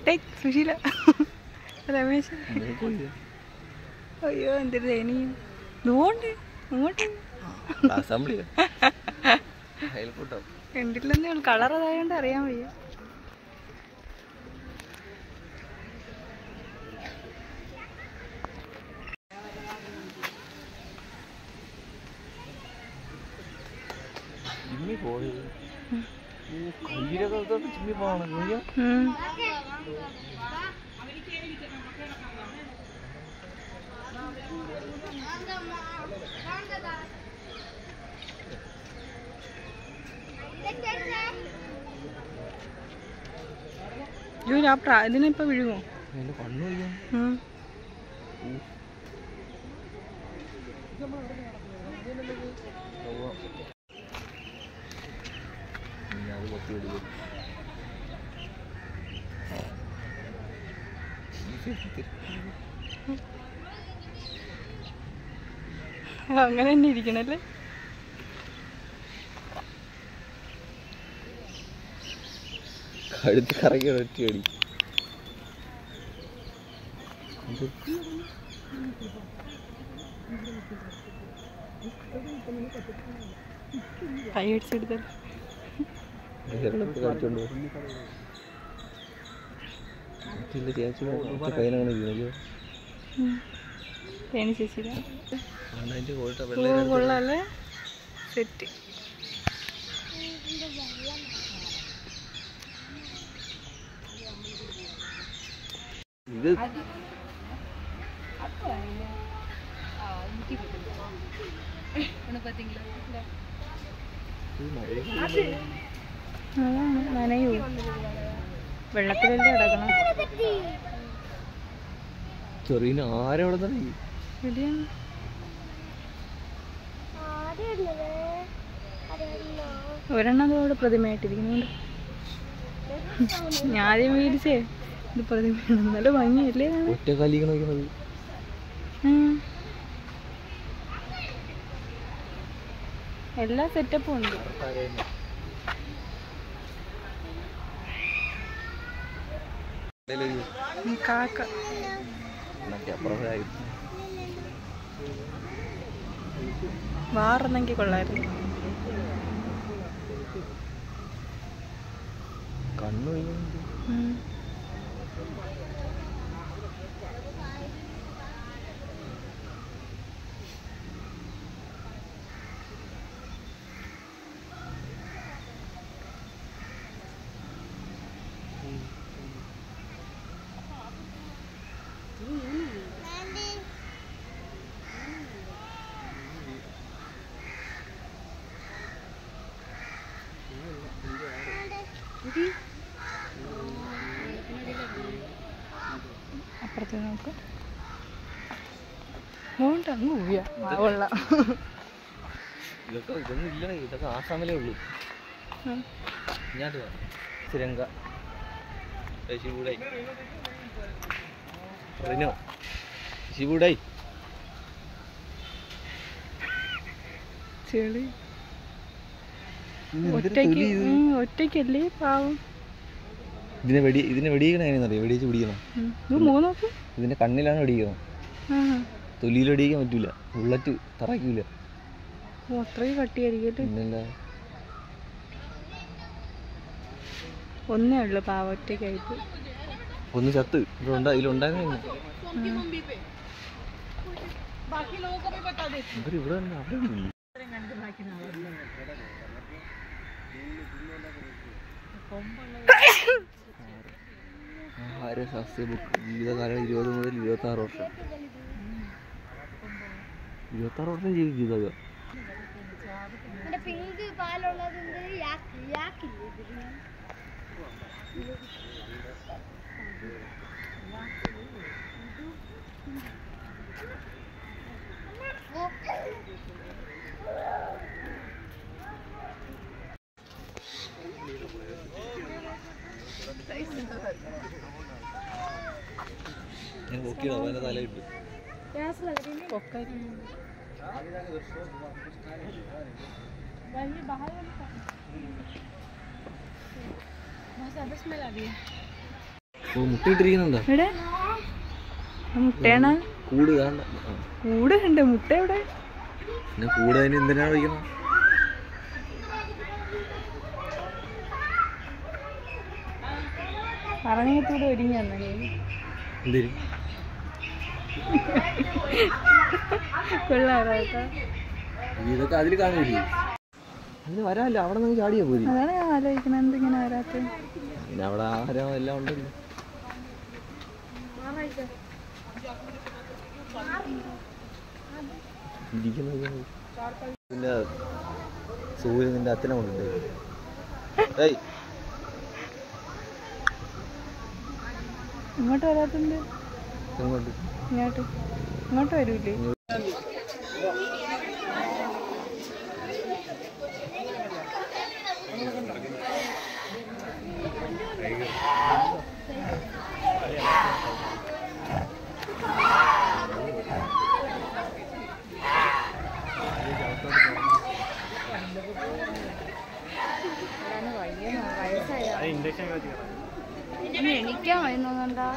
Take Susheela Ramesh അയ്യോ എന്തൊരു ദയനീയം ഇതുകൊണ്ട് അങ്ങോട്ട് അസംബ്ലി അയൽക്കൂട്ടം കണ്ടില്ലെന്നേ ഉള്ളൂ കളർ അതായോണ്ട് അറിയാൻ വയ്യ ജിമ്മി പോയി കയ്യിലൊക്കെ ഇതൊക്കെ ജിമ്മി പോകണം നോക്കിയോ ഉം. ജോലി ആ പ്രാ ഇതിനിപ്പോ വിഴുങ്ങോ എന്റെ കണ്ണു വയ്യാ ഉം. അത് കൊത്തി പിടിക്കും അങ്ങനെ തന്നെ ഇരിക്കണല്ലേ കഴുത്ത് കറങ്ങി ഒറ്റ അടി കൈ അടിച്ചെടുത്തല്ലോ കളിച്ചോണ്ട് ചേച്ചി കയ്യിലങ്ങനെ ഇരിക്കണല്ലോ തേനി ചേച്ചിയുടെ അതിന്റെ കോഴിട്ട ഓ വെള്ളം കൊള്ളാല്ലേ സെറ്റ് ഇത് ഇത് മഴ അതാണ് നനയൂ വെള്ളത്തിലല്ലേ കിടക്കണം ചെറിയ ആരവിടെ തന്നെ എവിടെയാണ് ഒരെണ്ണം അതോടെ പ്രതിമയായിട്ടിരിക്കുന്നുണ്ട് ഞാൻ ആദ്യം മേടിച്ചേ ഇത് പ്രതിമയാണ് നല്ല ഭംഗിയല്ലേ കാണാൻ? ഒറ്റ കാലിക്ക് നോക്കുന്നത് ഉം. എല്ലാ സെറ്റപ്പും ഉണ്ട് ഉം, കാക്ക അപ്പുറം വാറുന്നെങ്കിൽ കൊള്ളായിരുന്നു കണ്ണു വയ്യുന്നുണ്ട് ഉം. അപ്പുറത്ത് നോക്ക് മോണ്ട അങ്ങ് ഊയ കൊള്ളാം ഇതൊക്കെ ഇതൊന്നും ഇല്ലണേ ഇതൊക്കെ ആസാമിലേ ഉള്ളൂ ഉം. ഇങ്ങോട്ട് വാ ശ്രീലങ്ക ശിവൂടായി റിനോ ശിവൂടായി ചെളി ഒറ്റയ്ക്ക് ഉം, ഒറ്റയ്ക്കല്ലേ പാവം ഇതിനെ വെടി ഇതിനെ വെടിയിക്കണ എങ്ങനെയാണെന്നറിയോ വെടിയിച്ച് പിടിക്കണം ഉം. ഇത് മൂന്നോക്ക് ഇതിന്റെ കണ്ണിലാണ് വെടിയിക്കണം ആ തൊലിയിൽ വെടിയിക്കാൻ പറ്റൂല ബുള്ളറ്റ് തറയ്ക്കൂല ഓ അത്രയും കട്ടിയായിരിക്കല്ലേ പിന്നെന്താ ഒന്നേ ഉള്ളു പാവം ഒറ്റയ്ക്കായിട്ട് ഒന്ന് ചത്ത് ഇവിടെ ഉണ്ടാ ഇതിലുണ്ടാകുന്ന ഇവര് ഇവിടെ തന്നെ അവിടെ ഒന്നുമില്ല. ആഹാര ശാസ്ത്ര ബുക്ക് ജീവിതകാലം ഇരുപത് മുതൽ ഇരുപത്തി ആറ് വർഷം ഇരുപത്തി ആറ് വർഷം ജീവിച്ചത് പിങ്ക് പാലുള്ളത് യാക്ക് യാക്കില്ലേ ഇതിന് ഞാൻ പൊക്കിയിടാം അവൻ്റെ തലയിട്ട് ഓ മുട്ടയിട്ടിരിക്കുന്നുണ്ടോ എവിടെ ആ മുട്ടയാണോ കൂട് കാണണ്ട ആ. കൂടെ ഉണ്ട് മുട്ട എവിടെ പിന്നെ കൂട് അതിന് എന്തിനാണ് വയ്ക്കണം പറഞ്ഞൂടെ ഒരുങ്ങി വന്നേ എന്തിന് കൊള്ളാറോ കേട്ടോ ഇതൊക്കെ അതിൽ കാണില്ലേ അതിന് വരാല്ല അവിടെ നിന്ന് ചാടിയാ പോയി അതാണ് ഞാൻ ആലോചിക്കണത് എന്തിങ്ങനെ വരാത്ത പിന്നെ അവിടെ ആഹാരം എല്ലാം ഉണ്ടല്ലോ ഇരിക്കുന്നത് നിന്റെ സൂര്യൻ നിന്റെ അച്ഛനെ കൊണ്ടുണ്ട് ഏയ് ഇങ്ങോട്ട് വരാത്തുണ്ട് ഇങ്ങോട്ട് ഇങ്ങോട്ട് ഇങ്ങോട്ട് വരൂലേ എണിക്കാൻ വരുന്നുണ്ടോ